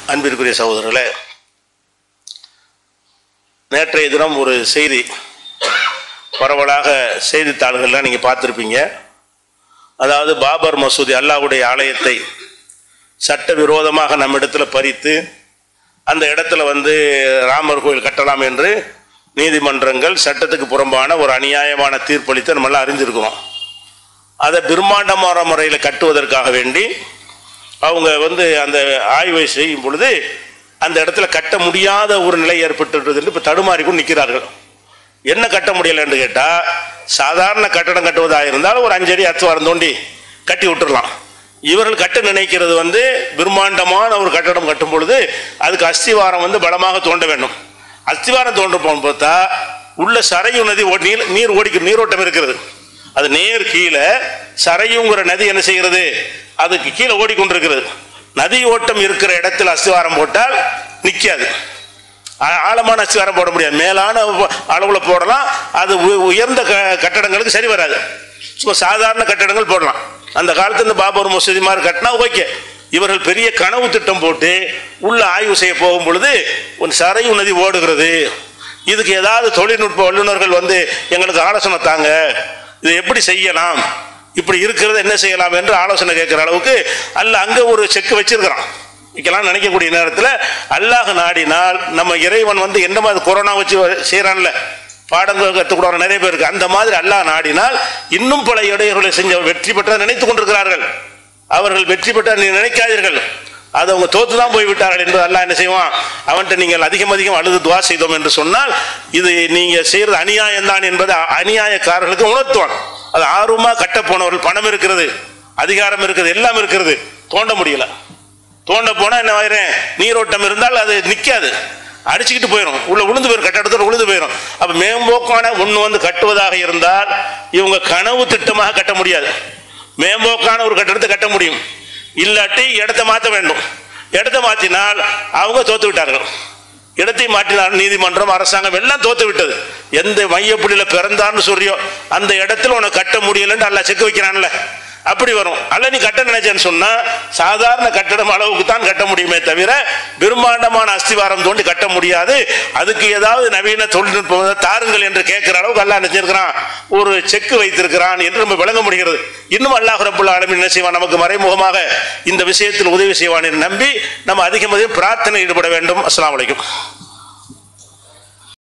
அன்பிற்குரிய சகோதரர்களே நேற்றைய தினம் ஒரு செய்தி பரவலாக செய்தித்தாள்கள்லாம் நீங்கள் பார்த்துருப்பீங்க அதாவது பாபர் மசூதி அல்லாஹ்வுடைய ஆலயத்தை சட்டவிரோதமாக நம்மிடத்தில் பறித்து அந்த இடத்துல வந்து ராமர் கோயில் கட்டலாம் என்று நீதிமன்றங்கள் சட்டத்துக்கு புறம்பான ஒரு அநியாயமான தீர்ப்பளித்து நம்மளாம் அறிஞ்சிருக்கிறோம் அதை பிரம்மாண்டமான முறையில் கட்டுவதற்காக வேண்டி அவங்க வந்து அந்த ஆய்வை செய்யும் பொழுது அந்த இடத்துல கட்ட முடியாத ஒரு நிலை ஏற்பட்டுள்ளது என்று இப்போ தடுமாறி கொண்டு நிற்கிறார்கள் என்ன கட்ட முடியலைன்னு கேட்டால் சாதாரண கட்டடம் கட்டுவதாக இருந்தால் ஒரு அஞ்சடி அத்துவாரம் தோண்டி கட்டி விட்டுறலாம் இவர்கள் கட்ட நினைக்கிறது வந்து பிரம்மாண்டமான ஒரு கட்டடம் கட்டும் பொழுது அதுக்கு அஸ்திவாரம் வந்து பலமாக தோண்ட வேண்டும் அஸ்திவாரம் தோன்ற பார்த்தா உள்ள சரையு நதி ஓ- நீர் நீர் ஓடிக்கிற நீரோட்டம் இருக்கிறது அது நேர் கீழே சரையுங்கிற நதி என்ன செய்கிறது அதுக்கு கீழே ஓடிக்கொண்டிருக்கிறது நதி ஓட்டம் இருக்கிற இடத்தில் அஸ்திவாரம் போட்டால் நிற்காது ஆ- ஆழமான அஸ்திவாரம் போட முடியாது மேலான உ- அளவுல போடலாம் அது உ- உயர்ந்த க- கட்டடங்களுக்கு சரி வராது ஸோ சாதாரண கட்டடங்கள் போடலாம் அந்த காலத்துல இந்த பாபர் மசூதி மாதிரி கட்டினா ஓகே இவர்கள் பெரிய கனவு திட்டம் போட்டு உள்ள ஆய்வு செய்ய போகும் பொழுது ஒரு சரையு நதி ஓடுகிறது இதுக்கு ஏதாவது தொழில்நுட்ப வல்லுநர்கள் வந்து எங்களுக்கு ஆலோசனை தாங்க இதை எப்படி செய்யலாம் இப்படி இருக்கிறது என்ன செய்யலாம் என்று ஆலோசனை கேட்குற அளவுக்கு அல்ல அங்கே ஒரு செக் வச்சிருக்கிறான் வைக்கலாம் நினைக்கக்கூடிய நேரத்தில் அல்லாஹ் நாடினால் நம்ம இறைவன் வந்து என்ன மாதிரி கொரோனா வச்சு செய்கிறான்ல பாடங்கள் கற்றுக்கூட நிறைய பேர் இருக்கு அந்த மாதிரி அல்லாஹ் நாடினால் இன்னும் பல இடையூறுகளை செஞ்ச வெற்றி பெற்ற நினைத்து கொண்டிருக்கிறார்கள் அவர்கள் வெற்றி பெற்ற நீ நினைக்காதீர்கள் அது அவங்க தோத்து தான் போய் விட்டார்கள் என்று அல்லாஹ் என்ன செய்வான் அவன்கிட்ட நீங்கள் அதிகம் அதிகம் அழுது துவா செய்தோம் என்று சொன்னால் இது நீங்க செய்யறது அநியாயம் தான் என்பதை அ- அநியாயக்காரர்களுக்கு உணர்த்துவான் அது ஆர்வமா கட்ட போனவர்கள் பணம் இருக்கிறது அதிகாரம் இருக்குது எல்லாம் இருக்கிறது தோண்ட முடியல தோண்ட போனா என்ன ஆயிரும் நீரோட்டம் இருந்தால் அது நிக்காது அடிச்சுக்கிட்டு போயிடும் உள்ள உளுந்து போயிடும் கட்டடத்தோட உளுந்து போயிடும் அப்ப மேம்போக்கான ஒண்ணு வந்து கட்டுவதாக இருந்தால் இவங்க கனவு திட்டமாக கட்ட முடியாது மேம்போக்கான ஒரு கட்டடத்தை கட்ட முடியும் இல்லாட்டி இடத்தை மாற்ற வேண்டும் இடத்தை மாற்றினால் அவங்க தோத்து விட்டார்கள் இடத்தை மாற்றினார் நீதிமன்றம் அரசாங்கம் எல்லாம் தோத்து விட்டது எந்த மையப்புள்ளியில பிறந்தான்னு சொல்றியோ அந்த இடத்துல உனக்கு கட்ட முடியலன்னு அல்ல செக் வைக்கிறான்ல அப்படி வரும் அல்ல நீ கட்ட நினைச்சேன்னு சொன்னா சாதாரண கட்டடம் அளவுக்கு தான் கட்ட முடியுமே தவிர பிரம்மாண்டமான அஸ்திவாரம் தோண்டி கட்ட முடியாது அதுக்கு ஏதாவது நவீன தொழில்நுட்பம் வந்து தாருங்கள் என்று கேட்கிற அளவுக்கு அல்லாஹ் நினைச்சிருக்கிறான் ஒரு செக் வைத்திருக்கிறான் என்று நம்ம விளங்க முடிகிறது இன்னும் அல்லாஹ் ரப்புல் ஆலமீன் என்ன செய்வான் நமக்கு மறைமுகமாக இந்த விஷயத்தில் உதவி செய்வான் என்று நம்பி நம்ம அதிகம் அதிகம் பிரார்த்தனை ஈடுபட வேண்டும் அஸ்ஸலாமு அலைக்கும்